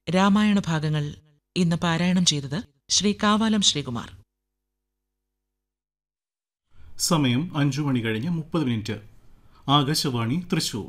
രാമായണ ഭാഗങ്ങൾ ഇന്ന് പാരായണം ചെയ്തത് ശ്രീ കാവാലം ശ്രീകുമാർ സമയം അഞ്ചു മണി കഴിഞ്ഞ് മുപ്പത് മിനിറ്റ് ആകാശവാണി തൃശൂർ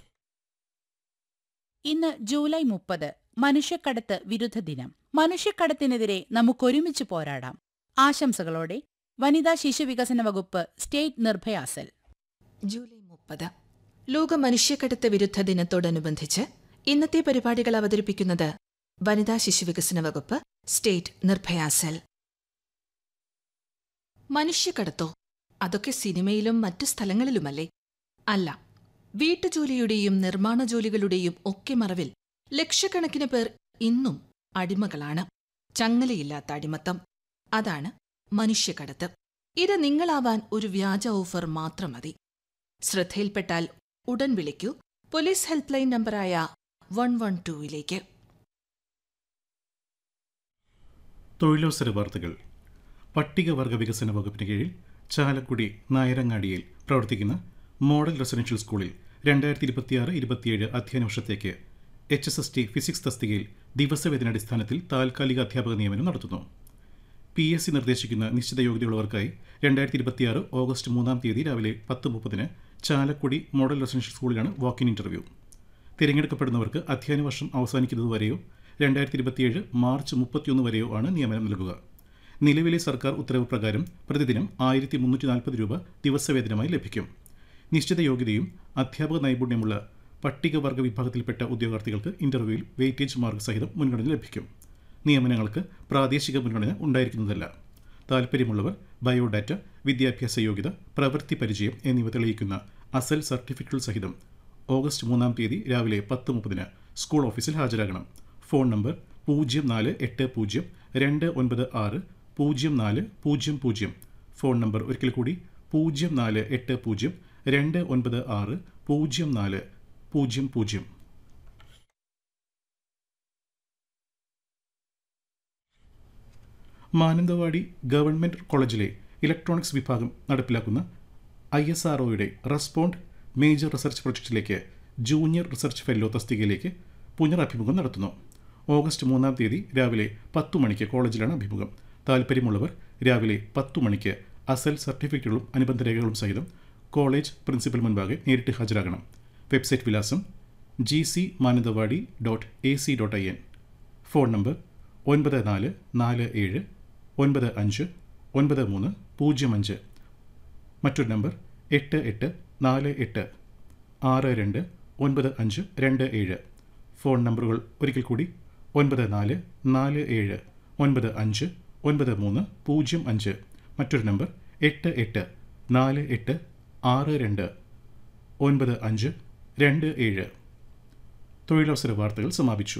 ഇന്ന് ജൂലൈ മുപ്പത് മനുഷ്യക്കടത്ത് വിരുദ്ധ ദിനം മനുഷ്യക്കടത്തിനെതിരെ നമുക്കൊരുമിച്ച് പോരാടാം ആശംസകളോടെ വനിതാ ശിശു വികസന വകുപ്പ് സ്റ്റേറ്റ് നിർഭയ സെൽ ജൂലൈ മുപ്പത് ലോക മനുഷ്യക്കടത്ത് വിരുദ്ധ ദിനത്തോടനുബന്ധിച്ച് ഇന്നത്തെ പരിപാടികൾ അവതരിപ്പിക്കുന്നത് വനിതാ ശിശുവികസന വകുപ്പ് സ്റ്റേറ്റ് നിർഭയ സെൽ മനുഷ്യക്കടത്തോ അതൊക്കെ സിനിമയിലും മറ്റു സ്ഥലങ്ങളിലുമല്ലേ അല്ല വീട്ടുജോലിയുടെയും നിർമ്മാണ ജോലികളുടെയും ഒക്കെ മറവിൽ ലക്ഷക്കണക്കിന് പേർ ഇന്നും അടിമകളാണ് ചങ്ങലയില്ലാത്ത അടിമത്തം അതാണ് മനുഷ്യക്കടത്ത് ഇത് നിങ്ങളാവാൻ ഒരു വ്യാജ ഓഫർ മാത്രം മതി ശ്രദ്ധയിൽപ്പെട്ടാൽ ഉടൻ വിളിക്കൂ പോലീസ് ഹെൽപ്പ് ലൈൻ നമ്പറായ വൺ വൺ ടൂയിലേക്ക് തൊഴിലവസര വാർത്തകൾ പട്ടികവർഗ വികസന വകുപ്പിന് കീഴിൽ ചാലക്കുടി നായരങ്ങാടിയിൽ പ്രവർത്തിക്കുന്ന മോഡൽ റെസിഡൻഷ്യൽ സ്കൂളിൽ രണ്ടായിരത്തി ഇരുപത്തിയാറ് ഇരുപത്തിയേഴ് അധ്യയന വർഷത്തേക്ക് H S S T physics തസ്തികയിൽ ദിവസവേതനാടിസ്ഥാനത്തിൽ താൽക്കാലിക അധ്യാപക നിയമനം നടത്തുന്നു പി എസ് സി നിർദ്ദേശിക്കുന്ന നിശ്ചിത യോഗ്യതയുള്ളവർക്കായി രണ്ടായിരത്തി ഇരുപത്തിയാറ് ഓഗസ്റ്റ് മൂന്നാം തീയതി രാവിലെ പത്ത് മുപ്പതിന് ചാലക്കുടി മോഡൽ റെസിഡൻഷ്യൽ സ്കൂളിലാണ് വാക്ക് ഇൻ ഇന്റർവ്യൂ തിരഞ്ഞെടുക്കപ്പെടുന്നവർക്ക് അധ്യയന വർഷം അവസാനിക്കുന്നതുവരെയോ രണ്ടായിരത്തി ഇരുപത്തിയേഴ് മാർച്ച് മുപ്പത്തിയൊന്ന് വരെയോ ആണ് നിയമനം നൽകുക നിലവിലെ സർക്കാർ ഉത്തരവ് പ്രകാരം പ്രതിദിനം ആയിരത്തി മുന്നൂറ്റി നാൽപ്പത് രൂപ ദിവസവേതനമായി ലഭിക്കും നിശ്ചിത യോഗ്യതയും അധ്യാപക നൈപുണ്യമുള്ള പട്ടികവർഗ വിഭാഗത്തിൽപ്പെട്ട ഉദ്യോഗാർത്ഥികൾക്ക് ഇന്റർവ്യൂവിൽ വെയിറ്റേജ് മാർക്ക് സഹിതം മുൻഗണന ലഭിക്കും നിയമനങ്ങൾക്ക് പ്രാദേശിക മുൻഗണന ഉണ്ടായിരിക്കുന്നതല്ല താൽപ്പര്യമുള്ളവർ ബയോഡാറ്റ വിദ്യാഭ്യാസ യോഗ്യത പ്രവൃത്തി പരിചയം എന്നിവ തെളിയിക്കുന്ന അസൽ സർട്ടിഫിക്കറ്റുകൾ സഹിതം ഓഗസ്റ്റ് മൂന്നാം തീയതി രാവിലെ പത്ത് മുപ്പതിന് സ്കൂൾ ഓഫീസിൽ ഹാജരാകണം ഫോൺ നമ്പർ പൂജ്യം നാല് എട്ട് പൂജ്യം രണ്ട് ഒൻപത് ആറ് പൂജ്യം നാല് പൂജ്യം പൂജ്യം ഫോൺ നമ്പർ ഒരിക്കൽ കൂടി പൂജ്യം നാല് എട്ട് പൂജ്യം രണ്ട് ഒൻപത് ആറ് പൂജ്യം നാല് പൂജ്യം പൂജ്യം മാനന്തവാടി ഗവൺമെൻറ് കോളേജിലെ ഇലക്ട്രോണിക്സ് വിഭാഗം നടപ്പിലാക്കുന്ന ഐ എസ് ആർ ഒയുടെ റെസ്പോണ്ട് മേജർ റിസർച്ച് പ്രൊജക്റ്റിലേക്ക് ജൂനിയർ റിസർച്ച് ഫെല്ലോ തസ്തികയിലേക്ക് പുനരഭിമുഖം നടത്തുന്നു ഓഗസ്റ്റ് മൂന്നാം തീയതി രാവിലെ പത്തു മണിക്ക് കോളേജിലാണ് അഭിമുഖം താൽപ്പര്യമുള്ളവർ രാവിലെ പത്തു മണിക്ക് അസൽ സർട്ടിഫിക്കറ്റുകളും അനുബന്ധ രേഖകളും സഹിതം കോളേജ് പ്രിൻസിപ്പൽ മുൻപാകെ നേരിട്ട് ഹാജരാകണം വെബ്സൈറ്റ് വിലാസം G C Mananthavady dot A C dot I N phone number ഒൻപത് നാല് നാല് ഏഴ് ഒൻപത് അഞ്ച് ഒൻപത് മൂന്ന് പൂജ്യം അഞ്ച് മറ്റൊരു നമ്പർ എട്ട് എട്ട് നാല് എട്ട് ആറ് രണ്ട് ഒൻപത് അഞ്ച് രണ്ട് ഏഴ് ഫോൺ നമ്പറുകൾ ഒരിക്കൽ കൂടി ഒൻപത് നാല് നാല് ഏഴ് ഒൻപത് അഞ്ച് ഒൻപത് മൂന്ന് പൂജ്യം അഞ്ച് മറ്റൊരു നമ്പർ എട്ട് എട്ട് നാല് എട്ട് ആറ് രണ്ട് ഒൻപത് അഞ്ച് രണ്ട് ഏഴ് തൊഴിലവസര വാർത്തകൾ സമാപിച്ചു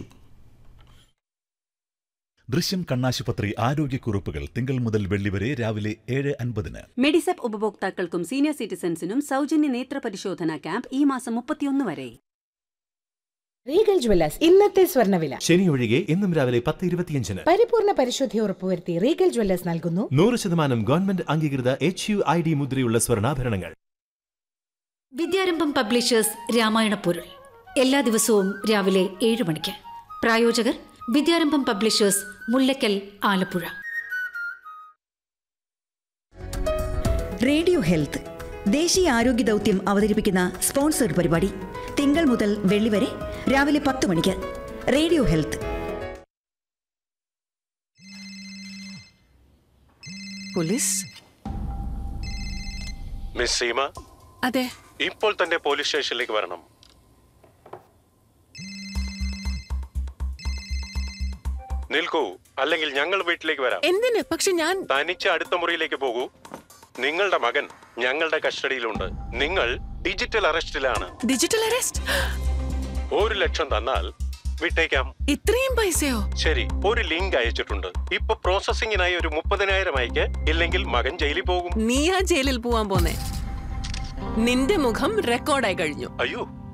ദൃശ്യം കണ്ണാശുപത്രി ആരോഗ്യക്കുറിപ്പുകൾ തിങ്കൾ മുതൽ വെള്ളി വരെ രാവിലെ ഏഴ് അൻപതിന് മെഡിസെപ്പ് ഉപഭോക്താക്കൾക്കും സീനിയർ സിറ്റിസൺസിനും സൗജന്യ നേത്ര പരിശോധന ക്യാമ്പ് ഈ മാസം മുപ്പത്തിയൊന്ന് വരെ റീഗൽ ജ്വല്ലേഴ്സ് ഇന്നത്തെ സ്വർണ്ണവില ശനി ഒഴികെ ഇന്നും രാവിലെ പത്ത് ഇരുപത്തിയഞ്ചിന് പരിപൂർണ പരിശുദ്ധി ഉറപ്പുവരുത്തി റീഗൽ ജ്വല്ലേഴ്സ് നൽകുന്നു നൂറ് ശതമാനം ഗവൺമെന്റ് അംഗീകൃത എച്ച് യു ഐ ഡി മുദ്രയുള്ള സ്വർണ്ണാഭരണങ്ങൾ വിദ്യാരംഭം പബ്ലിഷേഴ്സ് രാമായണ പൊരുൾ എല്ലാ ദിവസവും രാവിലെ ഏഴ് മണിക്ക് പ്രായോജകർ Vidyarambham publishers Mullakkal Alappuzha radio health ദേശീയ ആരോഗ്യ ദൗത്യം അവതരിപ്പിക്കുന്ന സ്പോൺസർഡ് പരിപാടി തിങ്കൾ മുതൽ വെള്ളി വരെ രാവിലെ പത്ത് മണിക്ക് radio health police miss Seema അതെ ഇപ്പോൾ തന്നെ പോലീസ് സ്റ്റേഷനിലേക്ക് വരണം നിൽക്കൂ അല്ലെങ്കിൽ ഞങ്ങൾ വീട്ടിലേക്ക് വരാം എന്തിന് പക്ഷെ ഞാൻ തനിച്ച് അടുത്ത മുറിയിലേക്ക് പോകൂ നിങ്ങളുടെ മകൻ ഞങ്ങളുടെ കസ്റ്റഡിയിലുണ്ട് നിങ്ങൾ ഡിജിറ്റൽ അറസ്റ്റിലാണ് ഡിജിറ്റൽ അറസ്റ്റ് ഒരു ലക്ഷം തന്നാൽ വിട്ടേക്കാം ഇത്രയും പൈസയോ ശരി ഒരു ലിങ്ക് അയച്ചിട്ടുണ്ട് ഇപ്പൊ പ്രോസസിംഗിനായി ഒരു മുപ്പതിനായിരം അയക്ക് ഇല്ലെങ്കിൽ മകൻ ജയിലിൽ പോകും നീ ആ ജയിലിൽ പോവാൻ പോന്നെ നിന്റെ മുഖം റെക്കോർഡായി കഴിഞ്ഞു അയ്യോ